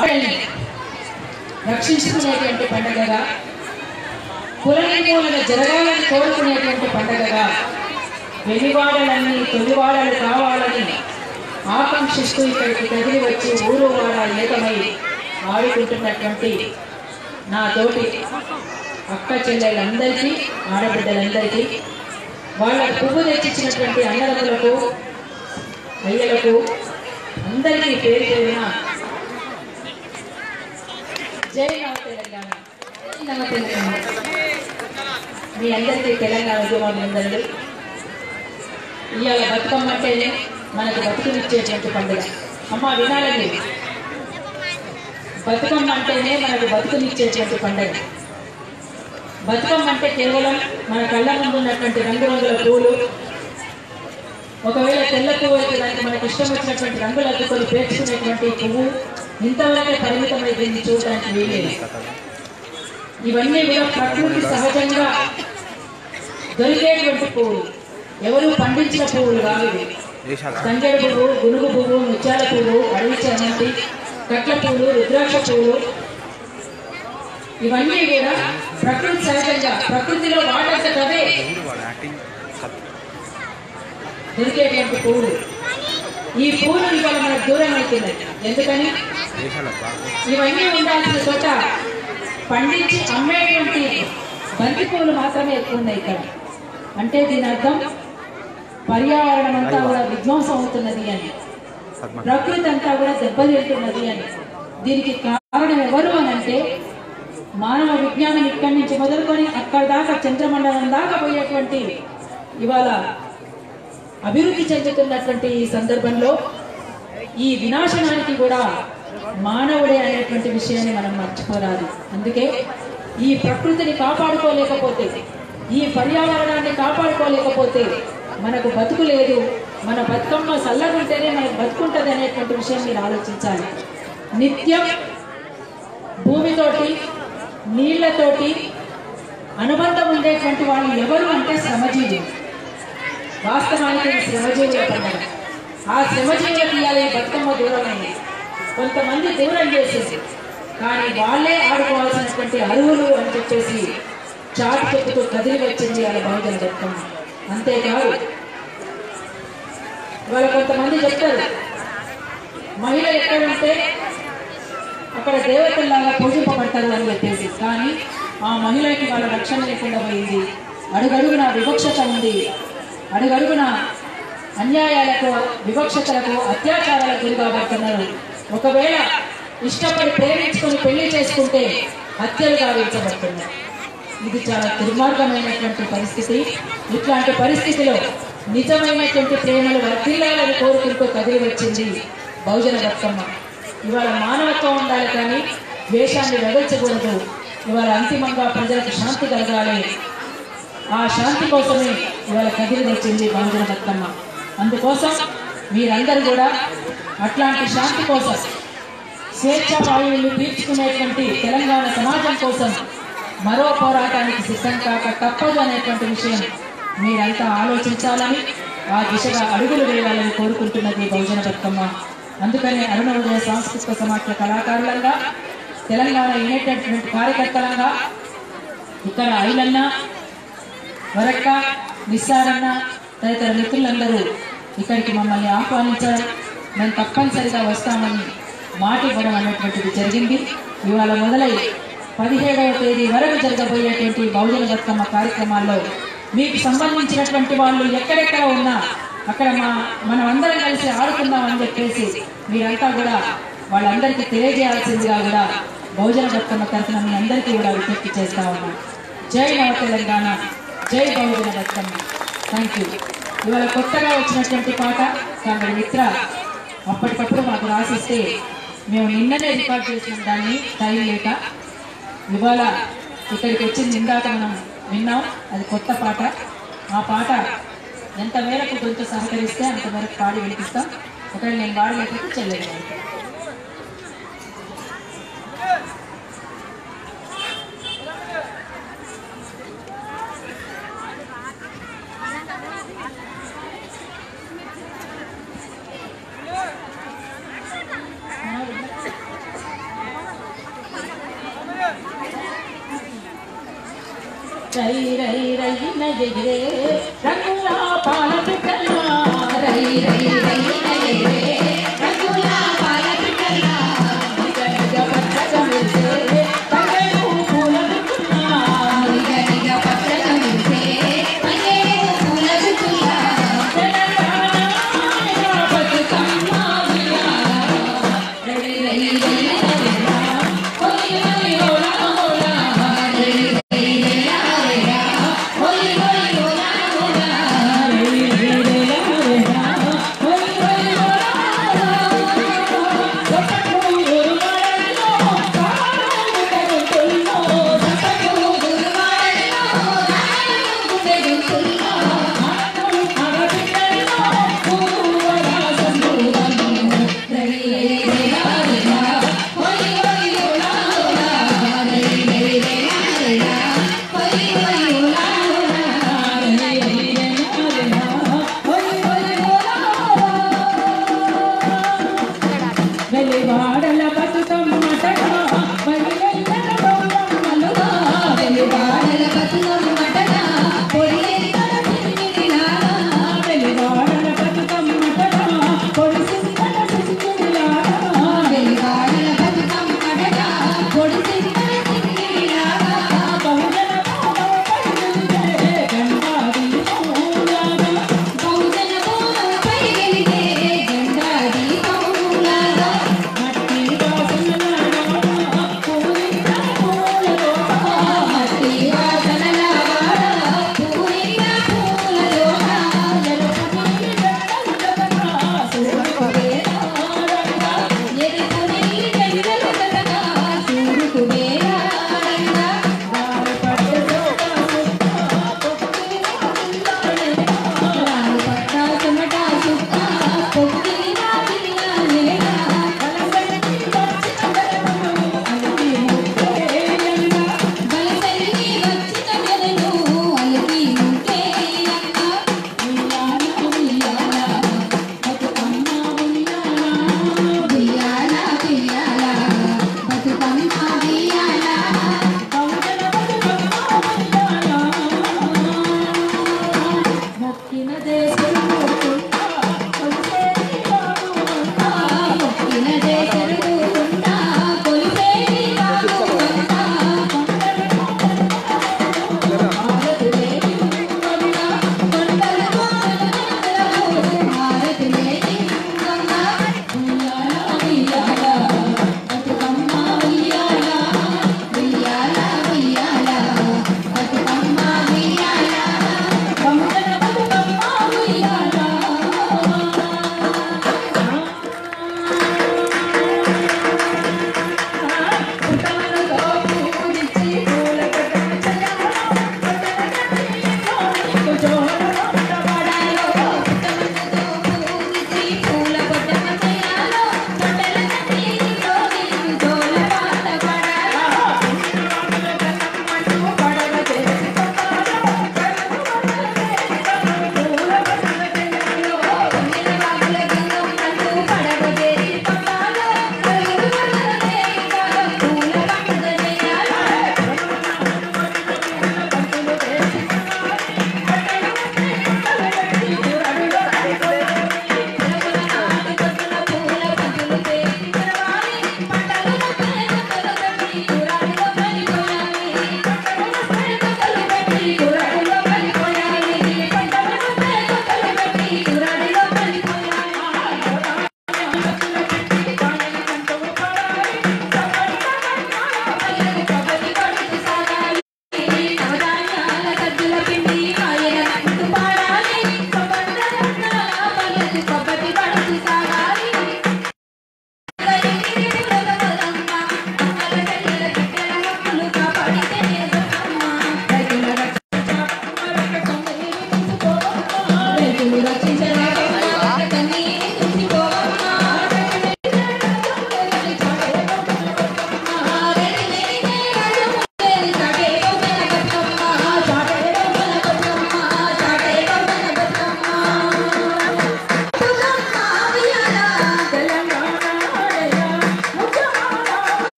ఆడల్ని రక్షించుకునేటువంటి పండుగగా కుల నిర్మూలన జరగాలని కోరుకునేటువంటి పండుగగా వెలివాడలన్నీ తొలివాడలు కావాలని ఆకాంక్షిస్తూ ఇక్కడికి కదిలి వచ్చి ఊరు వాడ ఏకమై ఆడుకుంటున్నటువంటి నా తోటి అక్క చెల్లెలందరికీ ఆడబిడ్డలందరికీ వాళ్ళ పువ్వు తెచ్చిచ్చినటువంటి అన్నదమ్ములకు అయ్యలకు అందరికీ పేరు పేరున జై నవ తెలంగాణ జై నవ తెలంగాణ మీ అందరికీ తెలంగాణ ఉద్యమాభినందనలు ఇవాళ బతుకమ్మ అంటేనే మనకు బతుకునిచ్చేటువంటి పండుగ అమ్మ వినాలండి బతుకమ్మ అంటేనే మనకు బతుకునిచ్చేటువంటి పండుగ బతుకమ్మ అంటే కేవలం మన కళ్ళ ముందు ఉన్నటువంటి రంగురంగుల పూలు ఒకవేళ తెల్ల పువ్వు అయితే దానికి మనకి ఇష్టం వచ్చినటువంటి రంగులు అద్దుకొని పేర్చుకునేటువంటి పువ్వు ఇంతవరకే పరిమితమై దీన్ని చూడడానికి వీలేదు ఇవన్నీ కూడా ప్రకృతి సహజంగా దొరికేటువంటి పువ్వులు ఎవరు పండించిన పువ్వులు కావు ఇవి తంగేడు పువ్వు గునుగు పువ్వు ముత్యాల పువ్వు అడవి చామంతి కట్ల పువ్వులు రుద్రాక్ష పువ్వులు ఇవన్నీ కూడా ప్రకృతి సహజంగా ప్రకృతిలో వాటంతటవే దొరికేటువంటి పువ్వులు ఈ పువ్వులు ఇవాళ మనకు దూరం అవుతున్నాయి ఎందుకని ఇవన్నీ ఉండాల్సిన చోట పండించి అమ్మేటువంటి బంతి పువ్వులు మాత్రమే ఎక్కువ ఉన్నాయి ఇక్కడ అంటే దీని అర్థం పర్యావరణం అంతా కూడా విధ్వంసం అవుతున్నది అని ప్రకృతి అంతా కూడా దెబ్బతింటున్నది అని దీనికి కారణం ఎవరు అని అంటే మానవ విజ్ఞానం ఇక్కడి నుంచి మొదలుకొని అక్కడ దాకా చంద్రమండలం దాకా పోయేటువంటి ఇవాళ అభివృద్ధి చెందుతున్నటువంటి ఈ సందర్భంలో ఈ వినాశనానికి కూడా మానవుడే అనేటువంటి విషయాన్ని మనం మర్చిపోరాదు అందుకే ఈ ప్రకృతిని కాపాడుకోలేకపోతే ఈ పర్యావరణాన్ని కాపాడుకోలేకపోతే మనకు బతుకు లేదు మన బతుకమ్మ చల్లగుంటేనే మనకు బతుకుంటుంది అనేటువంటి విషయం మీరు ఆలోచించాలి నిత్యం భూమితోటి నీళ్లతోటి అనుబంధం ఉండేటువంటి వాళ్ళు ఎవరు అంటే శ్రమజీవులు వాస్తవానికి ఇది శ్రమజీవుల పండుగ ఆ శ్రమజీవులకు ఇవ్వాలి బతుకమ్మ దూరమైంది కొంతమంది దూరం చేసేసి కానీ వాళ్ళే ఆడుకోవాల్సినటువంటి అరువులు అని చెప్పేసి చాటు చెప్పుతూ కదిలి వచ్చింది వాళ్ళ బహుజన బతుకమ్మ అంతేకాదు ఇవాళ కొంతమంది చెప్తారు మహిళ ఎక్కడంటే అక్కడ దేవతల్లాగా పూజింపబడతారు అని చెప్పేసి కానీ ఆ మహిళకి వాళ్ళ రక్షణ లేకుండా పోయింది అడుగడుగున వివక్షత ఉంది అడుగడుగున అన్యాయాలకు వివక్షతలకు అత్యాచారాలకు గురి కాబడుతున్నారు ఒకవేళ ఇష్టపడి ప్రేమించుకొని పెళ్లి చేసుకుంటే హత్యలు గావించబడుతున్నారు ఇది చాలా దుర్మార్గమైనటువంటి పరిస్థితి ఇట్లాంటి పరిస్థితిలో నిజమైనటువంటి ప్రేమలు వర్తిల్లాలని కోరుకుంటూ కదిలి వచ్చింది బహుజన బతుకమ్మ ఇవాళ మానవత్వం ఉండాలి కానీ ద్వేషాన్ని వెదల్చకూడదు ఇవాళ అంతిమంగా ప్రజలకు శాంతి కలగాలి ఆ శాంతి కోసమే ఇవాళ కదిలి వచ్చింది బహుజన బతుకమ్మ అందుకోసం మీరందరూ కూడా అట్లాంటి శాంతి కోసం స్వేచ్ఛ వాయువులు పీల్చుకునేటువంటి తెలంగాణ సమాజం కోసం మరో పోరాటానికి సిద్ధం కాక తప్పదు అనేటువంటి విషయం మీరంతా ఆలోచించాలని ఆ దిశగా అడుగులు వేయాలని కోరుకుంటున్నది బహుజన బతుకమ్మ అందుకని అరుణోదయ సాంస్కృతిక సమాఖ్య కళాకారులంగా తెలంగాణ యునైటెడ్ ఫ్రంట్ కార్యకర్తలంగా ఇక్కడ ఐలన్న వరక్క నిస్సారన్న తదితర మిత్రులందరూ ఇక్కడికి మమ్మల్ని ఆహ్వానించడం మేము తప్పనిసరిగా వస్తామని మాట ఇవ్వడం అనేటువంటిది జరిగింది ఇవాళ మొదలై పదిహేడవ తేదీ వరకు జరగబోయేటువంటి బహుజన బతుకమ్మ కార్యక్రమాల్లో మీకు సంబంధించినటువంటి వాళ్ళు ఎక్కడెక్కడ ఉన్నా అక్కడ మా మనం అందరం కలిసి ఆడుకుందాం అని చెప్పేసి మీరంతా కూడా వాళ్ళందరికీ తెలియజేయాల్సిందిగా కూడా బహుజన బతుకమ్మ తరఫున మీ అందరికీ కూడా విజ్ఞప్తి చేస్తా ఉన్నాం జై నవ తెలంగాణ జై బహుజన బతుకమ్మ థ్యాంక్ యూ ఇవాళ కొత్తగా వచ్చినటువంటి పాట కామెడి మిత్ర అప్పటికప్పుడు మాకు రాసిస్తే మేము నిన్ననే రికార్డ్ చేసిన దాన్ని టైం లేక ఇవాళ ఇక్కడికి వచ్చింది ఇందాక మనం విన్నాం అది కొత్త పాట ఆ పాట ఎంత మేరకు గొంతు సహకరిస్తే అంత మేరకు పాడి వినిపిస్తాం ఒకవేళ నేను పాడలేకపోతే చెల్లెలు పాడుతాను. రై రై రయ్యిన ఎగిరే